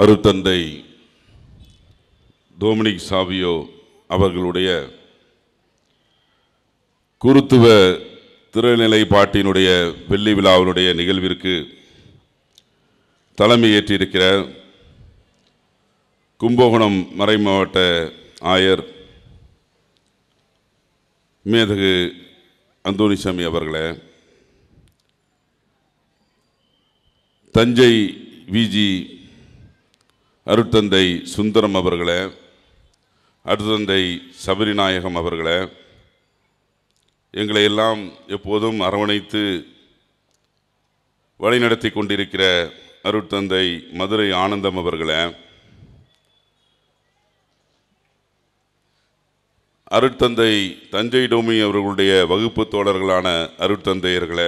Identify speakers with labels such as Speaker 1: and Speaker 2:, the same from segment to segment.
Speaker 1: அருத்தந்தை Dominic Savio அவர்களுடைய குருத்துவ திருநிலைப்பாட்டினுடைய வெள்ளி விழாவினுடைய நிகழ்விற்கு தலைமை ஏற்றிருக்கிற கும்பகோணம் மறைமாவட்ட ஆயர் மேதகு அந்தோணிசாமி அவர்களே தஞ்சை விஜி அருட்தந்தை சுந்தரம் அவர்களே அருட்தந்தை சபரிநாயகம் அவர்களே எங்களை எல்லாம் எப்போதும் அரவணைத்து வழிநடத்தி கொண்டிருக்கிற அருட்தந்தை மதுரை ஆனந்தம் அவர்களே அருட்தந்தை தஞ்சை டோமி அவர்களுடைய வகுப்பு தோழர்களான அருட்தந்தையர்களே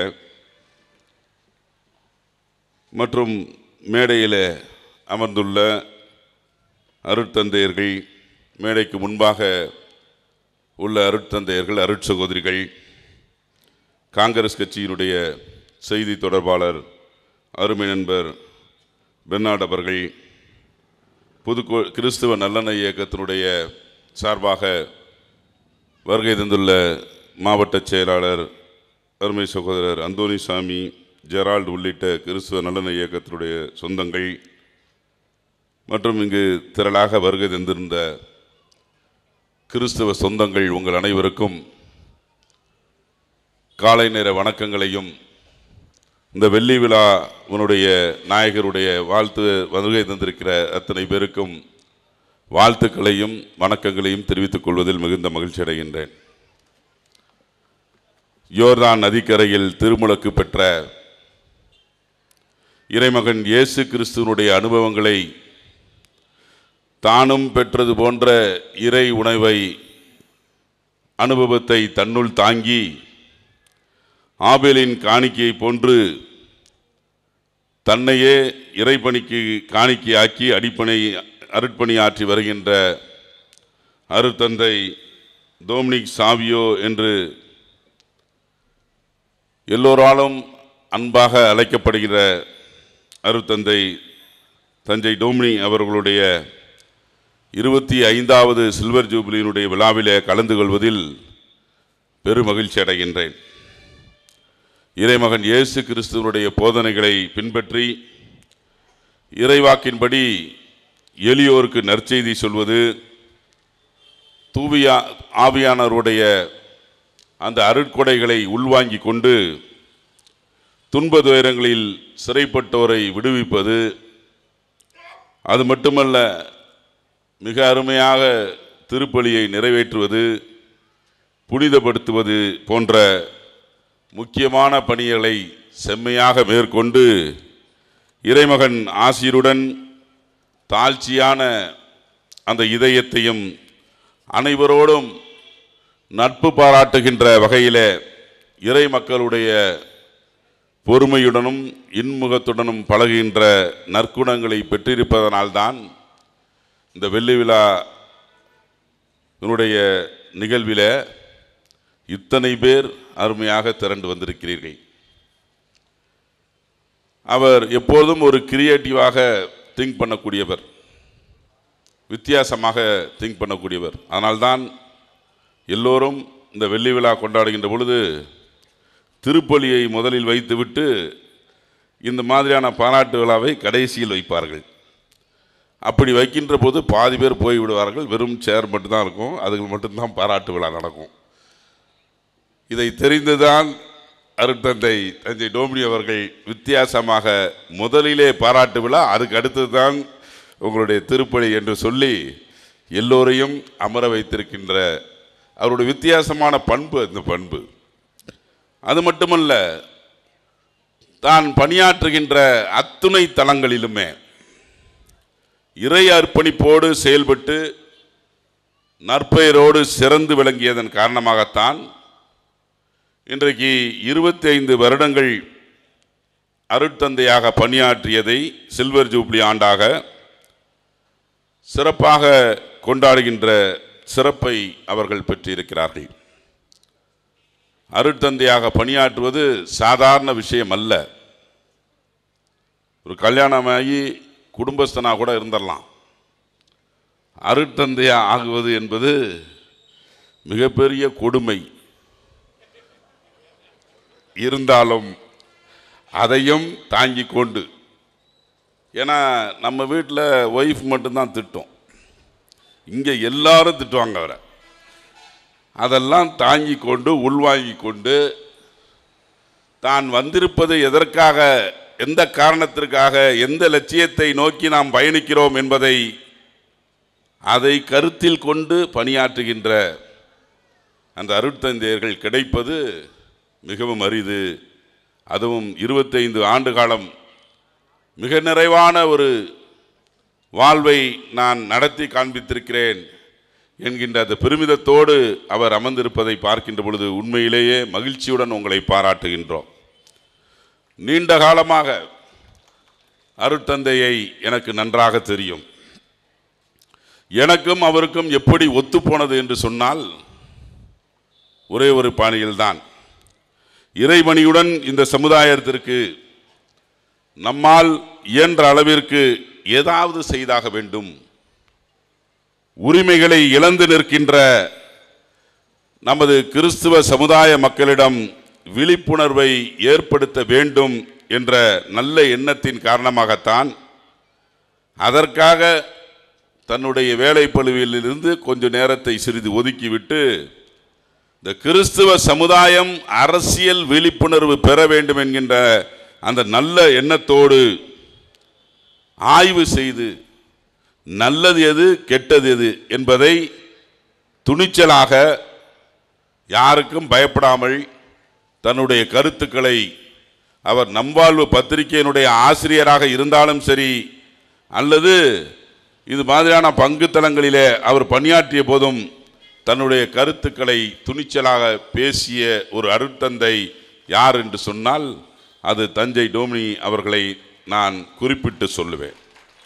Speaker 1: மற்றும் மேடையில் அமர்ந்துள்ள அருட்தந்தையர்கள் மேடைக்கு முன்பாக உள்ள அருட்தந்தையர்கள் அருட்சகோதரிகள் காங்கிரஸ் கட்சியினுடைய செய்தி தொடர்பாளர் அருமை நண்பர் பெர்னாட் அவர்கள் புதுக்கோ கிறிஸ்துவ நல்லெண்ண இயக்கத்தினுடைய சார்பாக வருகை தந்துள்ள மாவட்ட செயலாளர் அருமை சகோதரர் அந்தோனிசாமி ஜெரால்டு உள்ளிட்ட கிறிஸ்துவ நல்லெண்ண இயக்கத்தினுடைய சொந்தங்கள் மற்றும் இங்கு திரளாக வருகை தந்திருந்த கிறிஸ்தவ சொந்தங்கள் உங்கள் அனைவருக்கும் காலை நேர வணக்கங்களையும் இந்த வெள்ளி விழா உன்னுடைய நாயகருடைய வாழ்த்து வருகை தந்திருக்கிற அத்தனை பேருக்கும் வாழ்த்துக்களையும் வணக்கங்களையும் தெரிவித்துக் கொள்வதில் மிகுந்த மகிழ்ச்சி அடைகின்றேன் யோர்தான் நதிக்கரையில் திருமுழக்கு பெற்ற இறைமகன் இயேசு கிறிஸ்துவனுடைய அனுபவங்களை தானும் பெற்றது போன்ற இறை உணவை அனுபவத்தை தன்னுள் தாங்கி ஆபேலின் காணிக்கையை போன்று தன்னையே இறைப்பணிக்கு காணிக்கையாக்கி அடிப்பணை அருட்பணி ஆற்றி வருகின்ற அருத்தந்தை டோமினிக் சாவியோ என்று எல்லோராலும் அன்பாக அழைக்கப்படுகிற அருத்தந்தை தஞ்சை டோமினி அவர்களுடைய இருபத்தி ஐந்தாவது சில்வர் ஜூபிலியினுடைய விழாவிலே கலந்து கொள்வதில் பெருமகிழ்ச்சி அடைகின்றேன் இறைமகன் இயேசு கிறிஸ்துவனுடைய போதனைகளை பின்பற்றி இறைவாக்கின்படி எளியோருக்கு நற்செய்தி சொல்வது தூவியா ஆவியானவருடைய அந்த அருட்கொடைகளை உள்வாங்கி கொண்டு துன்ப துயரங்களில் சிறைப்பட்டோரை விடுவிப்பது அது மட்டுமல்ல மிக அருமையாக திருப்பலியை நிறைவேற்றுவது புனிதப்படுத்துவது போன்ற முக்கியமான பணிகளை செம்மையாக மேற்கொண்டு இறைமகன் ஆசிரியருடன் தாழ்ச்சியான அந்த இதயத்தையும் அனைவரோடும் நட்பு பாராட்டுகின்ற வகையில் இறை மக்களுடைய பொறுமையுடனும் இன்முகத்துடனும் பழகுகின்ற நற்குணங்களை பெற்றிருப்பதனால்தான் இந்த வெள்ளி விழா இதனுடைய நிகழ்வில் இத்தனை பேர் அருமையாக திரண்டு வந்திருக்கிறீர்கள் அவர் எப்போதும் ஒரு கிரியேட்டிவாக திங்க் பண்ணக்கூடியவர் வித்தியாசமாக திங்க் பண்ணக்கூடியவர் அதனால்தான் எல்லோரும் இந்த வெள்ளி விழா கொண்டாடுகின்ற பொழுது திருப்பலியை முதலில் வைத்துவிட்டு இந்த மாதிரியான பாராட்டு விழாவை கடைசியில் வைப்பார்கள் அப்படி வைக்கின்ற போது பாதி பேர் போய் விடுவார்கள் வெறும் சேர் மட்டும்தான் இருக்கும் அதுக்கு மட்டும்தான் பாராட்டு விழா நடக்கும் இதை தெரிந்துதான் அருட்தந்தை தஞ்சை டோமினி அவர்கள் வித்தியாசமாக முதலிலே பாராட்டு விழா அதுக்கு அடுத்ததுதான் உங்களுடைய திருப்பலி என்று சொல்லி எல்லோரையும் அமர வைத்திருக்கின்ற அவருடைய வித்தியாசமான பண்பு அந்த பண்பு அது மட்டுமல்ல தான் பணியாற்றுகின்ற அத்துணை தளங்களிலுமே இறை அர்ப்பணிப்போடு செயல்பட்டு நற்பெயரோடு சிறந்து விளங்கியதன் காரணமாகத்தான் இன்றைக்கு இருபத்தி ஐந்து வருடங்கள் அருட்தந்தையாக பணியாற்றியதை சில்வர் ஜூப்ளி ஆண்டாக சிறப்பாக கொண்டாடுகின்ற சிறப்பை அவர்கள் பெற்றிருக்கிறார்கள் அருட்தந்தையாக பணியாற்றுவது சாதாரண விஷயம் அல்ல ஒரு கல்யாணமாகி குடும்பஸ்தனா கூட இருந்துடலாம் அருட்தந்தையா ஆகுவது என்பது மிகப்பெரிய கொடுமை இருந்தாலும் அதையும் தாங்கிக் கொண்டு ஏன்னா நம்ம வீட்டில் ஒய்ஃப் மட்டும்தான் திட்டும் இங்கே எல்லாரும் திட்டுவாங்க அவரை அதெல்லாம் தாங்கி கொண்டு உள்வாங்கி கொண்டு தான் வந்திருப்பது எதற்காக எந்த காரணத்திற்காக எந்த லட்சியத்தை நோக்கி நாம் பயணிக்கிறோம் என்பதை அதை கருத்தில் கொண்டு பணியாற்றுகின்ற அந்த அருட்தந்தையர்கள் கிடைப்பது மிகவும் அரிது அதுவும் இருபத்தைந்து ஆண்டு காலம் மிக நிறைவான ஒரு வாழ்வை நான் நடத்தி காண்பித்திருக்கிறேன் என்கின்ற அந்த பெருமிதத்தோடு அவர் அமர்ந்திருப்பதை பார்க்கின்ற பொழுது உண்மையிலேயே மகிழ்ச்சியுடன் உங்களை பாராட்டுகின்றோம் நீண்ட காலமாக அருட்தந்தையை எனக்கு நன்றாக தெரியும் எனக்கும் அவருக்கும் எப்படி ஒத்துப்போனது என்று சொன்னால் ஒரே ஒரு பாணியில்தான் இறைமணியுடன் இந்த சமுதாயத்திற்கு நம்மால் இயன்ற அளவிற்கு ஏதாவது செய்தாக வேண்டும் உரிமைகளை இழந்து நிற்கின்ற நமது கிறிஸ்துவ சமுதாய மக்களிடம் விழிப்புணர்வை ஏற்படுத்த வேண்டும் என்ற நல்ல எண்ணத்தின் காரணமாகத்தான் அதற்காக தன்னுடைய வேலைப்பழுவிலிருந்து கொஞ்ச நேரத்தை சிறிது ஒதுக்கிவிட்டு இந்த கிறிஸ்துவ சமுதாயம் அரசியல் விழிப்புணர்வு பெற வேண்டும் என்கின்ற அந்த நல்ல எண்ணத்தோடு ஆய்வு செய்து நல்லது எது கெட்டது எது என்பதை துணிச்சலாக யாருக்கும் பயப்படாமல் தன்னுடைய கருத்துக்களை அவர் நம்வாழ்வு பத்திரிகையினுடைய ஆசிரியராக இருந்தாலும் சரி அல்லது இது மாதிரியான பங்கு தளங்களிலே அவர் பணியாற்றிய போதும் தன்னுடைய கருத்துக்களை துணிச்சலாக பேசிய ஒரு அருட்தந்தை யார் என்று சொன்னால் அது தஞ்சை டோமினி அவர்களை நான் குறிப்பிட்டு சொல்லுவேன்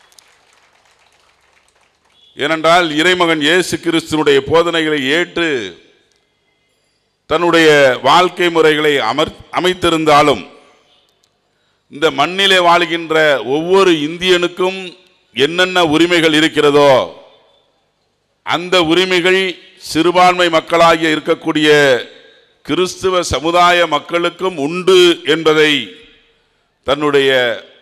Speaker 1: ஏனென்றால் இறைமகன் இயேசு கிறிஸ்துனுடைய போதனைகளை ஏற்று தன்னுடைய வாழ்க்கை முறைகளை அமர் அமைத்திருந்தாலும் இந்த மண்ணிலே வாழ்கின்ற ஒவ்வொரு இந்தியனுக்கும் என்னென்ன உரிமைகள் இருக்கிறதோ அந்த உரிமைகள் சிறுபான்மை மக்களாகிய இருக்கக்கூடிய கிறிஸ்துவ சமுதாய மக்களுக்கும் உண்டு என்பதை தன்னுடைய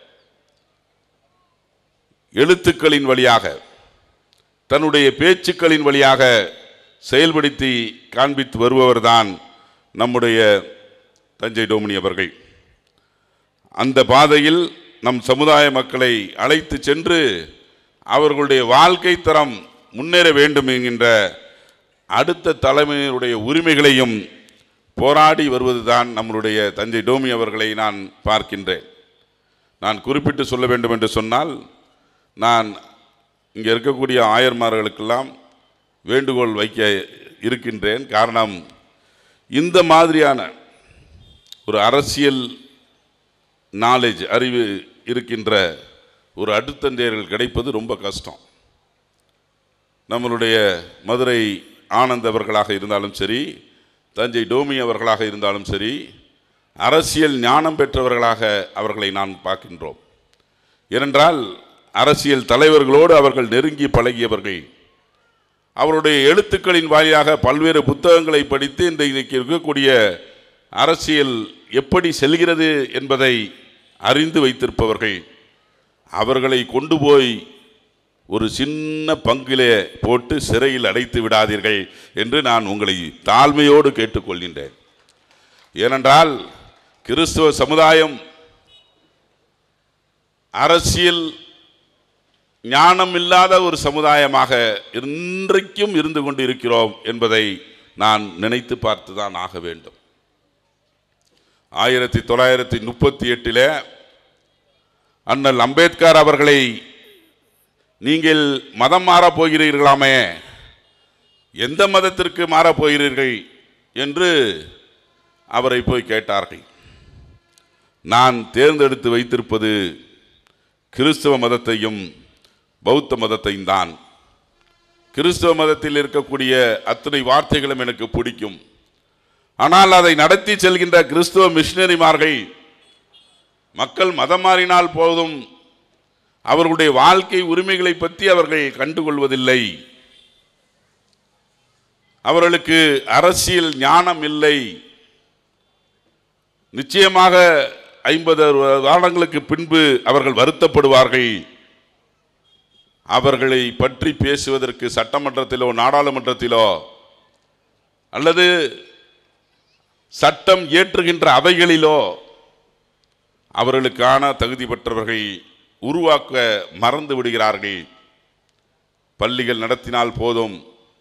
Speaker 1: எழுத்துக்களின் வழியாக தன்னுடைய பேச்சுக்களின் வழியாக செயல்படுத்தி காண்பித்து வருபவர்தான் நம்முடைய தஞ்சை டோமினி அவர்கள் அந்த பாதையில் நம் சமுதாய மக்களை அழைத்து சென்று அவர்களுடைய வாழ்க்கை தரம் முன்னேற வேண்டும் என்கின்ற அடுத்த தலைமையினுடைய உரிமைகளையும் போராடி வருவதுதான் நம்மளுடைய தஞ்சை டோமி அவர்களை நான் பார்க்கின்றேன் நான் குறிப்பிட்டு சொல்ல வேண்டும் என்று சொன்னால் நான் இங்கே இருக்கக்கூடிய ஆயர்மார்களுக்கெல்லாம் வேண்டுகோள் வைக்க இருக்கின்றேன் காரணம் இந்த மாதிரியான ஒரு அரசியல் நாலேஜ் அறிவு இருக்கின்ற ஒரு அடுத்தந்தையர்கள் கிடைப்பது ரொம்ப கஷ்டம் நம்மளுடைய மதுரை ஆனந்த் அவர்களாக இருந்தாலும் சரி தஞ்சை டோமி அவர்களாக இருந்தாலும் சரி அரசியல் ஞானம் பெற்றவர்களாக அவர்களை நான் பார்க்கின்றோம் ஏனென்றால் அரசியல் தலைவர்களோடு அவர்கள் நெருங்கி பழகியவர்கள் அவருடைய எழுத்துக்களின் வாயிலாக பல்வேறு புத்தகங்களை படித்து இந்த இன்னைக்கு இருக்கக்கூடிய அரசியல் எப்படி செல்கிறது என்பதை அறிந்து வைத்திருப்பவர்கள் அவர்களை கொண்டு போய் ஒரு சின்ன பங்கிலே போட்டு சிறையில் அடைத்து விடாதீர்கள் என்று நான் உங்களை தாழ்மையோடு கேட்டுக்கொள்கின்றேன் ஏனென்றால் கிறிஸ்துவ சமுதாயம் அரசியல் ஞானம் இல்லாத ஒரு சமுதாயமாக இன்றைக்கும் இருந்து கொண்டு இருக்கிறோம் என்பதை நான் நினைத்து பார்த்து தான் ஆக வேண்டும் ஆயிரத்தி தொள்ளாயிரத்தி முப்பத்தி எட்டில் அண்ணல் அம்பேத்கர் அவர்களை நீங்கள் மதம் மாறப் போகிறீர்களாமே எந்த மதத்திற்கு மாறப் போகிறீர்கள் என்று அவரை போய் கேட்டார்கள் நான் தேர்ந்தெடுத்து வைத்திருப்பது கிறிஸ்தவ மதத்தையும் பௌத்த மதத்தையும் தான் கிறிஸ்தவ மதத்தில் இருக்கக்கூடிய அத்தனை வார்த்தைகளும் எனக்கு பிடிக்கும் ஆனால் அதை நடத்தி செல்கின்ற கிறிஸ்துவ மிஷினரிமார்கள் மக்கள் மதம் மாறினால் போதும் அவர்களுடைய வாழ்க்கை உரிமைகளை பற்றி அவர்கள் கண்டுகொள்வதில்லை அவர்களுக்கு அரசியல் ஞானம் இல்லை நிச்சயமாக ஐம்பது வருடங்களுக்கு பின்பு அவர்கள் வருத்தப்படுவார்கள் அவர்களை பற்றி பேசுவதற்கு சட்டமன்றத்திலோ நாடாளுமன்றத்திலோ அல்லது சட்டம் இயற்றுகின்ற அவைகளிலோ அவர்களுக்கான தகுதி பெற்றவர்கள் உருவாக்க மறந்து விடுகிறார்கள் பள்ளிகள் நடத்தினால் போதும்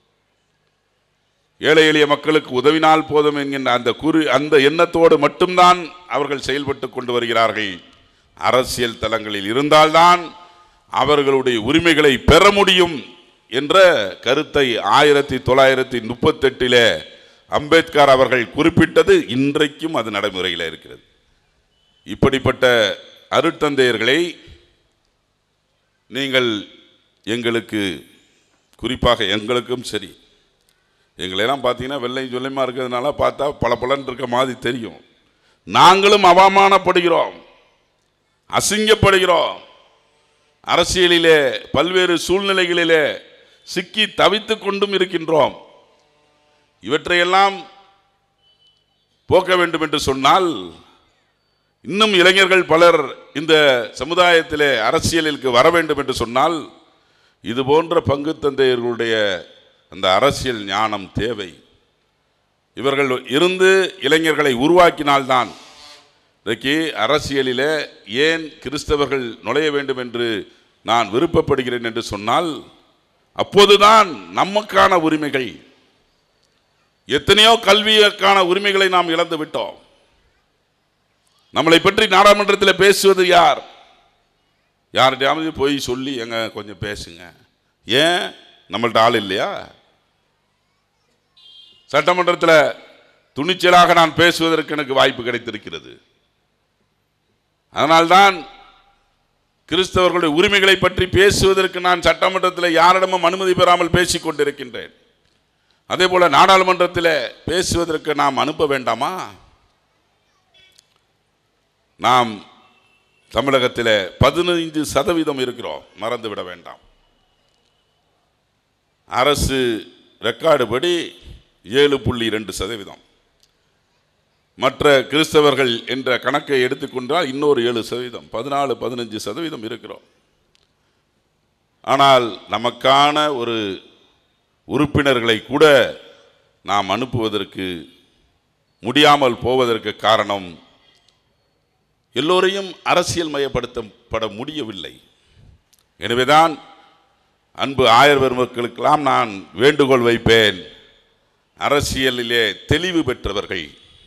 Speaker 1: ஏழை எளிய மக்களுக்கு உதவினால் போதும் என்கின்ற அந்த குறி அந்த எண்ணத்தோடு மட்டும்தான் அவர்கள் செயல்பட்டு கொண்டு வருகிறார்கள் அரசியல் தளங்களில் இருந்தால்தான் அவர்களுடைய உரிமைகளை பெற முடியும் என்ற கருத்தை ஆயிரத்தி தொள்ளாயிரத்தி முப்பத்தெட்டிலே அம்பேத்கர் அவர்கள் குறிப்பிட்டது இன்றைக்கும் அது நடைமுறையில் இருக்கிறது இப்படிப்பட்ட அருட்தந்தையர்களை நீங்கள் எங்களுக்கு குறிப்பாக எங்களுக்கும் சரி எங்களெல்லாம் பார்த்தீங்கன்னா வெள்ளையும் சொல்லியமாக இருக்கிறதுனால பார்த்தா பல பலன் இருக்க மாதிரி தெரியும் நாங்களும் அவமானப்படுகிறோம் அசிங்கப்படுகிறோம் அரசியலிலே பல்வேறு சூழ்நிலைகளிலே சிக்கி தவித்துக் கொண்டும் இருக்கின்றோம் இவற்றையெல்லாம் போக்க வேண்டும் என்று சொன்னால் இன்னும் இளைஞர்கள் பலர் இந்த சமுதாயத்திலே அரசியலிற்கு வர வேண்டும் என்று சொன்னால் இது போன்ற பங்கு தந்தையர்களுடைய அந்த அரசியல் ஞானம் தேவை இவர்கள் இருந்து இளைஞர்களை உருவாக்கினால்தான் இன்றைக்கு அரசியலிலே ஏன் கிறிஸ்தவர்கள் நுழைய வேண்டும் என்று நான் விருப்பப்படுகிறேன் என்று சொன்னால் அப்போதுதான் நமக்கான உரிமைகள் எத்தனையோ கல்விக்கான உரிமைகளை நாம் இழந்து விட்டோம் நம்மளை பற்றி நாடாளுமன்றத்தில் பேசுவது யார் யார்கிட்டயாவது போய் சொல்லி எங்க கொஞ்சம் பேசுங்க ஏன் நம்மள்ட்ட ஆள் இல்லையா சட்டமன்றத்தில் துணிச்சலாக நான் பேசுவதற்கு எனக்கு வாய்ப்பு கிடைத்திருக்கிறது அதனால்தான் கிறிஸ்தவர்களுடைய உரிமைகளை பற்றி பேசுவதற்கு நான் சட்டமன்றத்தில் யாரிடமும் அனுமதி பெறாமல் பேசிக் கொண்டிருக்கின்றேன் அதே போல நாடாளுமன்றத்தில் பேசுவதற்கு நாம் அனுப்ப வேண்டாமா நாம் தமிழகத்தில் பதினைந்து சதவீதம் இருக்கிறோம் மறந்துவிட வேண்டாம் அரசு ரெக்கார்டு படி ஏழு புள்ளி ரெண்டு சதவீதம் மற்ற கிறிஸ்தவர்கள் என்ற கணக்கை எடுத்துக்கொண்டால் இன்னொரு ஏழு சதவீதம் பதினாலு பதினஞ்சு சதவீதம் இருக்கிறோம் ஆனால் நமக்கான ஒரு உறுப்பினர்களை கூட நாம் அனுப்புவதற்கு முடியாமல் போவதற்கு காரணம் எல்லோரையும் அரசியல் மயப்படுத்தப்பட முடியவில்லை எனவேதான் அன்பு ஆயர் பெருமக்களுக்கெல்லாம் நான் வேண்டுகோள் வைப்பேன் அரசியலிலே தெளிவு பெற்றவர்கள்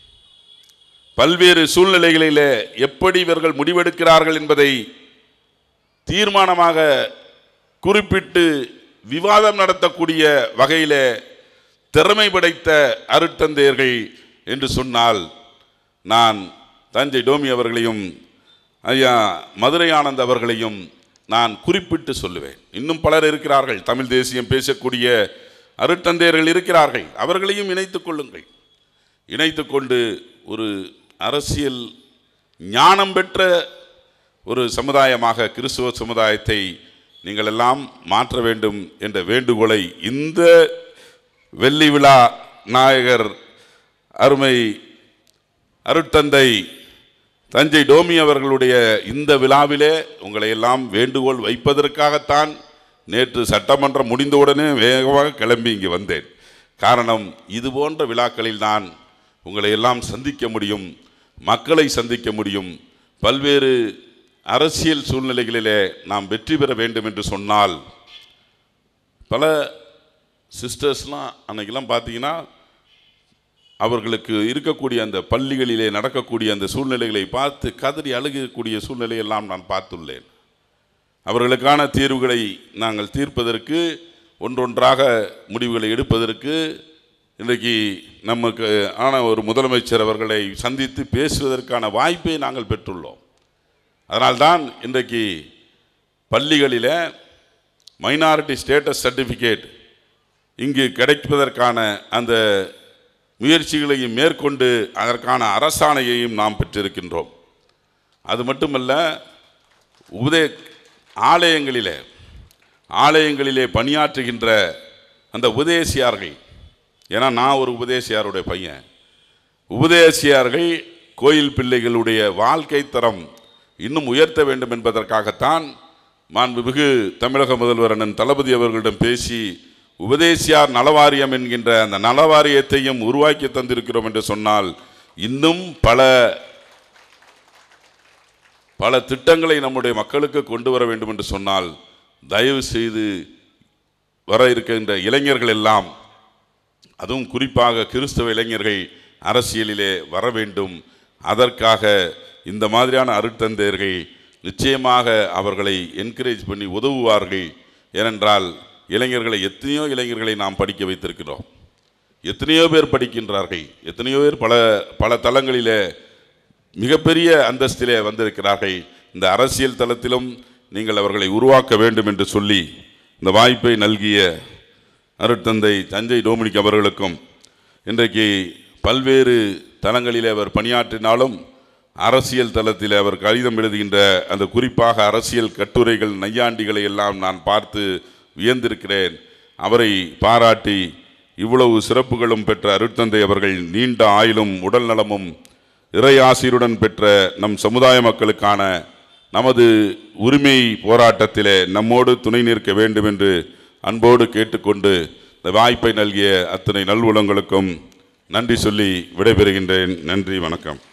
Speaker 1: பல்வேறு சூழ்நிலைகளிலே எப்படி இவர்கள் முடிவெடுக்கிறார்கள் என்பதை தீர்மானமாக குறிப்பிட்டு விவாதம் நடத்தக்கூடிய வகையிலே திறமை படைத்த அருட்தந்தையர்கள் என்று சொன்னால் நான் தஞ்சை டோமி அவர்களையும் ஐயா மதுரை ஆனந்த் அவர்களையும் நான் குறிப்பிட்டு சொல்லுவேன் இன்னும் பலர் இருக்கிறார்கள் தமிழ் தேசியம் பேசக்கூடிய அருட்தந்தையர்கள் இருக்கிறார்கள் அவர்களையும் இணைத்துக் கொள்ளுங்கள் இணைத்துக் கொண்டு ஒரு அரசியல் ஞானம் பெற்ற ஒரு சமுதாயமாக கிறிஸ்துவ சமுதாயத்தை நீங்கள் எல்லாம் மாற்ற வேண்டும் என்ற வேண்டுகோளை இந்த வெள்ளி விழா நாயகர் அருமை அருட்தந்தை தஞ்சை டோமி அவர்களுடைய இந்த விழாவிலே உங்களை எல்லாம் வேண்டுகோள் வைப்பதற்காகத்தான் நேற்று சட்டமன்றம் முடிந்தவுடனே வேகமாக கிளம்பி இங்கே வந்தேன் காரணம் இது போன்ற விழாக்களில் தான் உங்களை எல்லாம் சந்திக்க முடியும் மக்களை சந்திக்க முடியும் பல்வேறு அரசியல் சூழ்நிலைகளிலே நாம் வெற்றி பெற வேண்டும் என்று சொன்னால் பல சிஸ்டர்ஸ்லாம் அன்னைக்கெல்லாம் பார்த்தீங்கன்னா அவர்களுக்கு இருக்கக்கூடிய அந்த பள்ளிகளிலே நடக்கக்கூடிய அந்த சூழ்நிலைகளை பார்த்து கதறி அழுகக்கூடிய சூழ்நிலையெல்லாம் நான் பார்த்துள்ளேன் அவர்களுக்கான தீர்வுகளை நாங்கள் தீர்ப்பதற்கு ஒன்றொன்றாக முடிவுகளை எடுப்பதற்கு இன்றைக்கு நமக்கு ஆன ஒரு முதலமைச்சர் அவர்களை சந்தித்து பேசுவதற்கான வாய்ப்பை நாங்கள் பெற்றுள்ளோம் அதனால்தான் இன்றைக்கு பள்ளிகளில் மைனாரிட்டி ஸ்டேட்டஸ் சர்டிஃபிகேட் இங்கு கிடைப்பதற்கான அந்த முயற்சிகளையும் மேற்கொண்டு அதற்கான அரசாணையையும் நாம் பெற்றிருக்கின்றோம் அது மட்டுமல்ல உதய ஆலயங்களிலே ஆலயங்களிலே பணியாற்றுகின்ற அந்த உபதேசியார்கள் ஏன்னா நான் ஒரு உபதேசியாருடைய பையன் உபதேசியார்கள் கோயில் பிள்ளைகளுடைய வாழ்க்கை தரம் இன்னும் உயர்த்த வேண்டும் என்பதற்காகத்தான் மாண்புமிகு தமிழக முதல்வர் அண்ணன் தளபதி அவர்களிடம் பேசி உபதேசியார் நலவாரியம் என்கின்ற அந்த நலவாரியத்தையும் உருவாக்கி தந்திருக்கிறோம் என்று சொன்னால் இன்னும் பல பல திட்டங்களை நம்முடைய மக்களுக்கு கொண்டு வர வேண்டும் என்று சொன்னால் தயவு செய்து வர இருக்கின்ற இளைஞர்கள் எல்லாம் அதுவும் குறிப்பாக கிறிஸ்தவ இளைஞர்கள் அரசியலிலே வர வேண்டும் அதற்காக இந்த மாதிரியான அருட்தந்தையர்கள் நிச்சயமாக அவர்களை என்கரேஜ் பண்ணி உதவுவார்கள் ஏனென்றால் இளைஞர்களை எத்தனையோ இளைஞர்களை நாம் படிக்க வைத்திருக்கிறோம் எத்தனையோ பேர் படிக்கின்றார்கள் எத்தனையோ பேர் பல பல தளங்களிலே மிகப்பெரிய அந்தஸ்திலே வந்திருக்கிறார்கள் இந்த அரசியல் தளத்திலும் நீங்கள் அவர்களை உருவாக்க வேண்டும் என்று சொல்லி இந்த வாய்ப்பை நல்கிய அருட்தந்தை தஞ்சை டோமினிக் அவர்களுக்கும் இன்றைக்கு பல்வேறு தளங்களிலே அவர் பணியாற்றினாலும் அரசியல் தளத்தில் அவர் கடிதம் எழுதுகின்ற அந்த குறிப்பாக அரசியல் கட்டுரைகள் நையாண்டிகளை எல்லாம் நான் பார்த்து வியந்திருக்கிறேன் அவரை பாராட்டி இவ்வளவு சிறப்புகளும் பெற்ற அருட்தந்தை அவர்கள் நீண்ட ஆயுளும் உடல் நலமும் இறையாசிருடன் பெற்ற நம் சமுதாய மக்களுக்கான நமது உரிமை போராட்டத்திலே நம்மோடு துணை நிற்க வேண்டும் என்று அன்போடு கேட்டுக்கொண்டு இந்த வாய்ப்பை நல்கிய அத்தனை நல்வுளங்களுக்கும் நன்றி சொல்லி விடைபெறுகின்றேன் நன்றி வணக்கம்